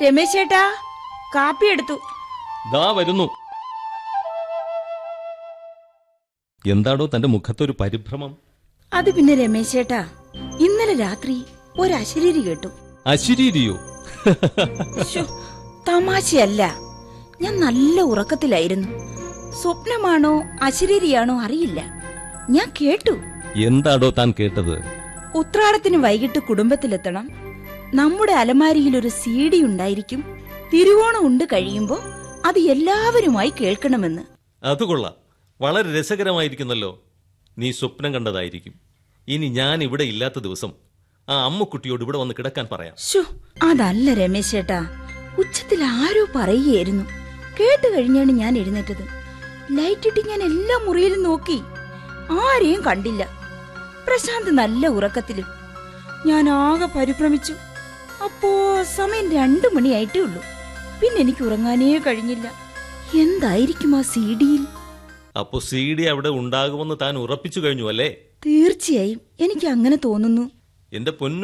രമേശ് ചേട്ടാ കാപ്പി എടുത്തു ദാ വരുന്നു എന്താടോ തന്റെ മുഖത്തൊരു പരിഭ്രമം അത് പിന്നെ രമേശ് ചേട്ടാ ഇന്നലെ രാത്രി ഒരു അശരീരി കേട്ടു അശരീരിയോ ശ്ശോ, തമാശയല്ല ഞാൻ നല്ല ഉറക്കത്തിലായിരുന്നു സ്വപ്നമാണോ അശരീരിയാണോ അറിയില്ല ഞാൻ കേട്ടു എന്താടോ താൻ കേട്ടത് ഉത്രാടത്തിന് വൈകിട്ട് കുടുംബത്തിലെത്തണം നമ്മുടെ അലമാരിയിൽ ഒരു സി ഡി ഉണ്ടായിരിക്കും തിരുവോണം ഉണ്ട് കഴിയുമ്പോ അത് എല്ലാവരുമായി കേൾക്കണമെന്ന് അത് കൊള്ളാം വളരെ രസകരമായിരിക്കുന്നല്ലോ നീ സ്വപ്നം കണ്ടതായിരിക്കും ഇനി ഞാൻ ഇവിടെ ഇല്ലാത്ത ദിവസം ആ അമ്മുക്കുട്ടിയോട് ഇവിടെ വന്ന് കിടക്കാൻ പറയാം ശോ അതല്ല രമേശ് ചേട്ടാ ഉച്ചത്തിൽ ആരോ പറയുകയായിരുന്നു കേട്ട് കഴിഞ്ഞാണ് ഞാൻ എഴുന്നേറ്റത് ലൈറ്റ് ഇട്ട് ഞാൻ എല്ലാ മുറിയിലും നോക്കി ആരെയും കണ്ടില്ല പ്രശാന്ത് നല്ല ഉറക്കത്തിലും ഞാൻ ആകെ പരിഭ്രമിച്ചു അപ്പോ സമയം രണ്ടു മണിയായിട്ടേ ഉള്ളൂ പിന്നെ എനിക്ക് ഉറങ്ങാനേ കഴിഞ്ഞില്ല എന്തായിരിക്കും ആ സി ഡിയിൽ അപ്പോ സി ഡി അവിടെ ഉണ്ടാകുമെന്ന് താൻ ഉറപ്പിച്ചു കഴിഞ്ഞു അല്ലേ തീർച്ചയായും എനിക്ക് അങ്ങനെ തോന്നുന്നു എന്റെ പൊന്നു